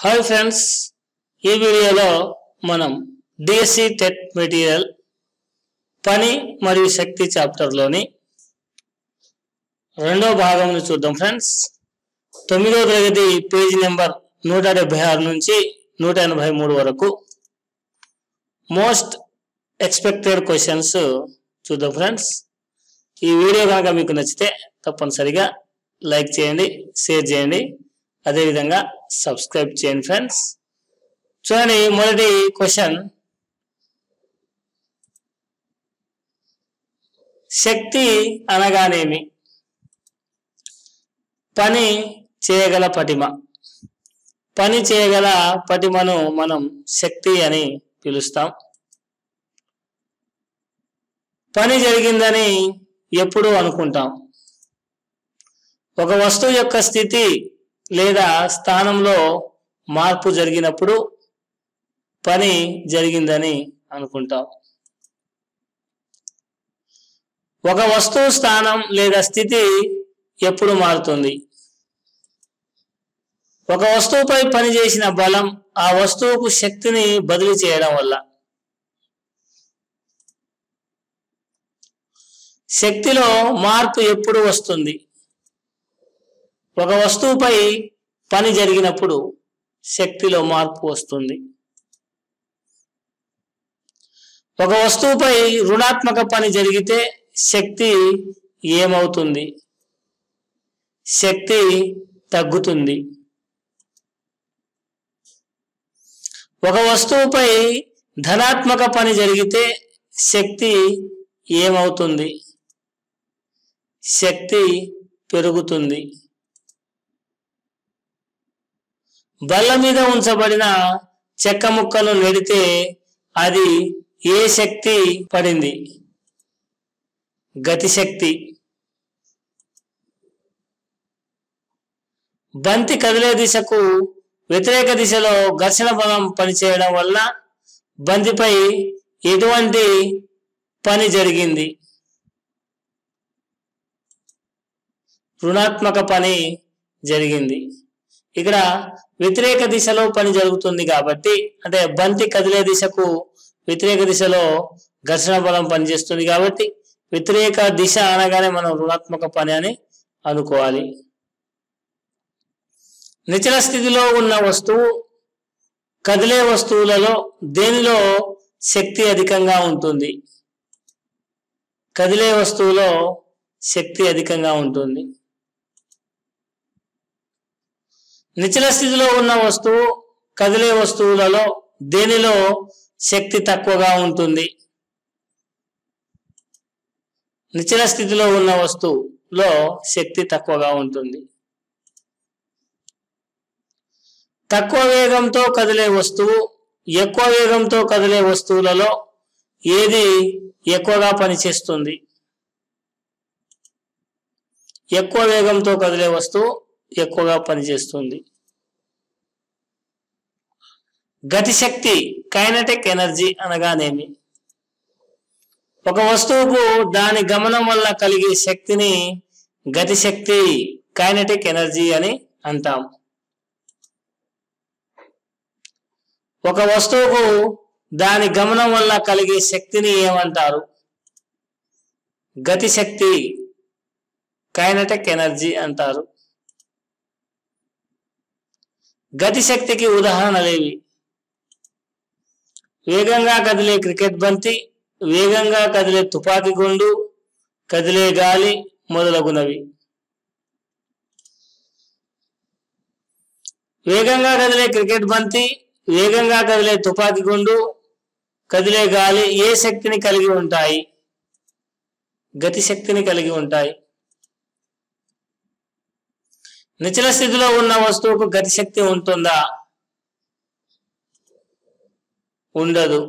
hi friends ఈ వీడియోలో మనం డిఎస్సి టెట్ మెటీరియల్ పని మరియు శక్తి చాప్టర్లోని రెండో భాగంను చూద్దాం ఫ్రెండ్స్ తొమ్మిదో తరగతి పేజీ నెంబర్ నూట డెబ్బై ఆరు నుంచి నూట ఎనభై మూడు వరకు మోస్ట్ ఎక్స్పెక్టెడ్ క్వశ్చన్స్ చూద్దాం ఫ్రెండ్స్ ఈ వీడియో కనుక మీకు నచ్చితే తప్పనిసరిగా లైక్ చేయండి షేర్ చేయండి అదేవిధంగా సబ్స్క్రైబ్ చేయండి ఫ్రెండ్స్ చూడండి మొదటి క్వశ్చన్ శక్తి అనగానేమి పని చేయగల పటిమ పని చేయగల పటిమను మనం శక్తి అని పిలుస్తాం పని జరిగిందని ఎప్పుడూ అనుకుంటాం ఒక వస్తువు యొక్క స్థితి లేదా స్థానంలో మార్పు జరిగినప్పుడు పని జరిగిందని అనుకుంటాం ఒక వస్తువు స్థానం లేదా స్థితి ఎప్పుడు మారుతుంది ఒక వస్తువుపై పనిచేసిన బలం ఆ వస్తువుకు శక్తిని బదిలీ చేయడం వల్ల శక్తిలో మార్పు ఎప్పుడు వస్తుంది ఒక వస్తువుపై పని జరిగినప్పుడు శక్తిలో మార్పు వస్తుంది ఒక వస్తువుపై రుణాత్మక పని జరిగితే శక్తి ఏమవుతుంది శక్తి తగ్గుతుంది ఒక వస్తువుపై ధనాత్మక పని జరిగితే శక్తి ఏమవుతుంది శక్తి పెరుగుతుంది బల్ల మీద ఉంచబడిన చెక్క ముక్కను నెడితే అది ఏ శక్తి పడింది గతి శక్తి బంతి కదిలే దిశకు వ్యతిరేక దిశలో ఘర్షణ బలం పనిచేయడం వల్ల బంతిపై ఎటువంటి పని జరిగింది రుణాత్మక పని జరిగింది ఇక్కడ వ్యతిరేక దిశలో పని జరుగుతుంది కాబట్టి అంటే బంతి కదిలే దిశకు వ్యతిరేక దిశలో ఘర్షణ బలం పనిచేస్తుంది కాబట్టి వ్యతిరేక దిశ అనగానే మనం రుణాత్మక పని అని అనుకోవాలి నిచల స్థితిలో ఉన్న వస్తువు కదిలే వస్తువులలో దేనిలో శక్తి అధికంగా ఉంటుంది కదిలే వస్తువులో శక్తి అధికంగా ఉంటుంది నిచల స్థితిలో ఉన్న వస్తువు కదిలే వస్తువులలో దేనిలో శక్తి తక్కువగా ఉంటుంది నిచల స్థితిలో ఉన్న వస్తువులో శక్తి తక్కువగా ఉంటుంది తక్కువ వేగంతో కదిలే వస్తువు ఎక్కువ వేగంతో కదిలే వస్తువులలో ఏది ఎక్కువగా పనిచేస్తుంది ఎక్కువ వేగంతో కదిలే వస్తువు ఎక్కువగా పనిచేస్తుంది గతిశక్తి కైనటిక్ ఎనర్జీ అనగానేమి ఒక వస్తువుకు దాని గమనం వల్ల కలిగే శక్తిని గతిశక్తి కైనటిక్ ఎనర్జీ అని అంటాం ఒక వస్తువుకు దాని గమనం వల్ల కలిగే శక్తిని ఏమంటారు గతిశక్తి కైనటిక్ ఎనర్జీ అంటారు గతిశక్తికి ఉదాహరణలేవి వేగంగా కదిలే క్రికెట్ బంతి వేగంగా కదిలే తుపాకీ గుండు కదిలే గాలి మొదలగునవి వేగంగా కదిలే క్రికెట్ బంతి వేగంగా కదిలే తుపాకీ గుండు కదిలే గాలి ఏ శక్తిని కలిగి ఉంటాయి గతి శక్తిని కలిగి ఉంటాయి నిచల స్థితిలో ఉన్న వస్తువుకు గతి శక్తి ఉంటుందా ఉండదు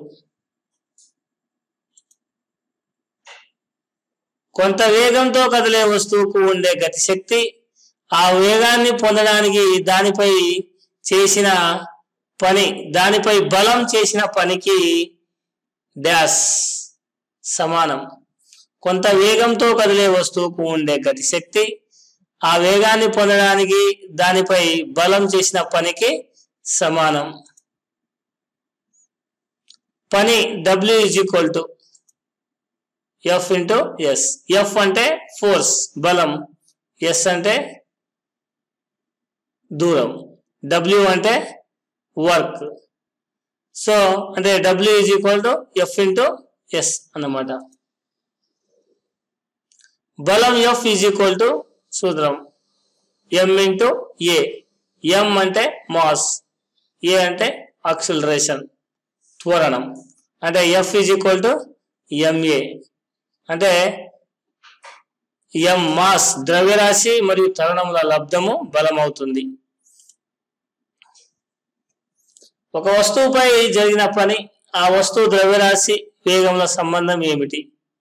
కొంత వేగంతో కదిలే వస్తువుకు ఉండే గతిశక్తి ఆ వేగాన్ని పొందడానికి దానిపై చేసిన పని దానిపై బలం చేసిన పనికి డాష్ సమానం కొంత వేగంతో కదిలే వస్తువుకు ఉండే గతిశక్తి ఆ వేగాన్ని పొందడానికి దానిపై బలం చేసిన పనికి సమానం పని W is equal to F into S F అంటే ఫోర్స్ బలం ఎస్ అంటే దూరం డబ్ల్యూ అంటే వర్క్ సో అంటే W is equal to F into S అన్నమాట బలం ఎఫ్ ఈజ్ ఈక్వల్ టు సూత్రం ఎం ఇంటూ ఏ ఎం అంటే మాస్ ఏ అంటే ఆక్సిలరేషన్ త్వరణం అంటే F is equal to MA అంటే ఎం మాస్ ద్రవ్యరాశి మరియు త్వరణముల లబ్ధము బలం అవుతుంది ఒక వస్తువుపై జరిగిన పని ఆ వస్తువు ద్రవ్యరాశి వేగంల సంబంధం ఏమిటి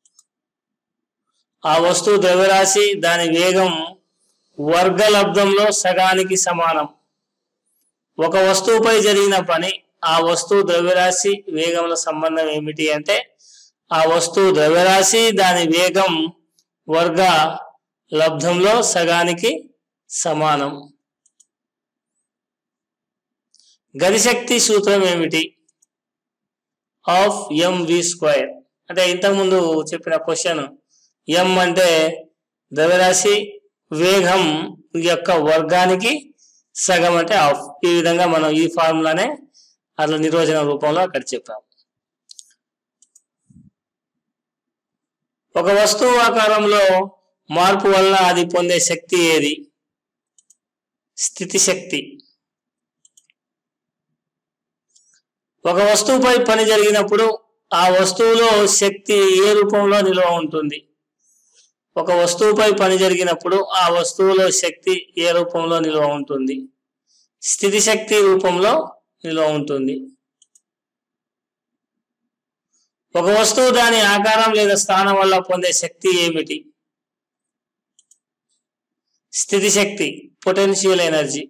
ఆ వస్తువు ద్రవ్యరాశి దాని వేగం వర్గ లబ్ధంలో సగానికి సమానం ఒక వస్తువుపై జరిగిన పని ఆ వస్తువు ద్రవ్యరాశి వేగంల సంబంధం ఏమిటి అంటే ఆ వస్తువు ద్రవ్యరాశి దాని వేగం వర్గ లబ్ధంలో సగానికి సమానం గతిశక్తి సూత్రం ఏమిటి ఆఫ్ ఎం వి స్క్వైర్ అంటే ఇంతకుముందు చెప్పిన క్వశ్చన్ ఎం అంటే ద్రవ్యరాశి వేగం యొక్క వర్గానికి సగం అంటే ఆఫ్ ఈ విధంగా మనం ఈ ఫార్ములానే అట్లా నిర్వచన రూపంలో అక్కడ చెప్పాం ఒక వస్తువు ఆకారంలో మార్పు వలన అది పొందే శక్తి ఏది స్థితి శక్తి ఒక వస్తువుపై పని జరిగినప్పుడు ఆ వస్తువులో శక్తి ఏ రూపంలో నిల్వ ఉంటుంది ఒక వస్తువుపై పని జరిగినప్పుడు ఆ వస్తువులో శక్తి ఏ రూపంలో నిల్వ ఉంటుంది స్థితి శక్తి రూపంలో నిల్వ ఉంటుంది ఒక వస్తువు దాని ఆకారం లేదా స్థానం వల్ల పొందే శక్తి ఏమిటి స్థితి శక్తి పొటెన్షియల్ ఎనర్జీ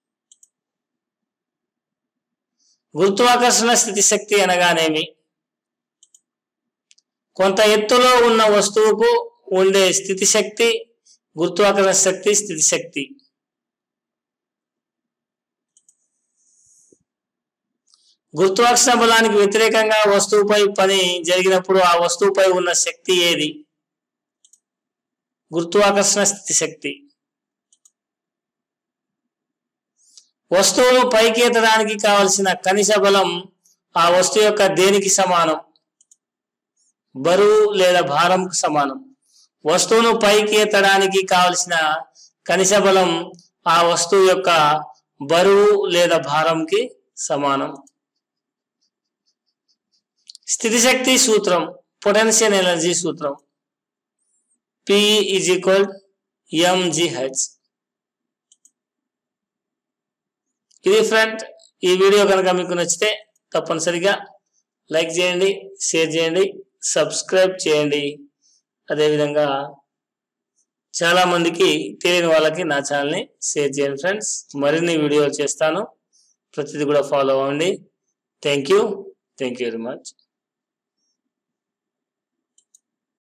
గురుత్వాకర్షణ స్థితి శక్తి అనగానేమి కొంత ఎత్తులో ఉన్న వస్తువుకు ఉండే స్థితి శక్తి గురుత్వాకర్షణ శక్తి స్థితి శక్తి గురుత్వాకర్షణ బలానికి వ్యతిరేకంగా వస్తువుపై పని జరిగినప్పుడు ఆ వస్తువుపై ఉన్న శక్తి ఏది గురుత్వాకర్షణ స్థితి శక్తి వస్తువును పైకి ఎత్తడానికి కావలసిన కనిష బలం ఆ వస్తువు యొక్క దేనికి సమానం బరువు లేదా భారంకు సమానం వస్తువును పైకి ఎత్తడానికి కావలసిన కనిష బలం ఆ వస్తువు యొక్క బరువు లేదా భారంకి సమానం స్థితిశక్తి సూత్రం పొటెన్షియల్ ఎనర్జీ సూత్రం పి ఈజ్ ఈక్వల్ ఎంజిహెచ్ ఇది ఫ్రెండ్ ఈ వీడియో కనుక మీకు నచ్చితే తప్పనిసరిగా లైక్ చేయండి షేర్ చేయండి సబ్స్క్రైబ్ చేయండి అదేవిధంగా చాలా మందికి తెలియని వాళ్ళకి నా ఛానల్ని షేర్ చేయండి ఫ్రెండ్స్ మరిన్ని వీడియోలు చేస్తాను ప్రతిదీ కూడా ఫాలో అవ్వండి thank you thank you very much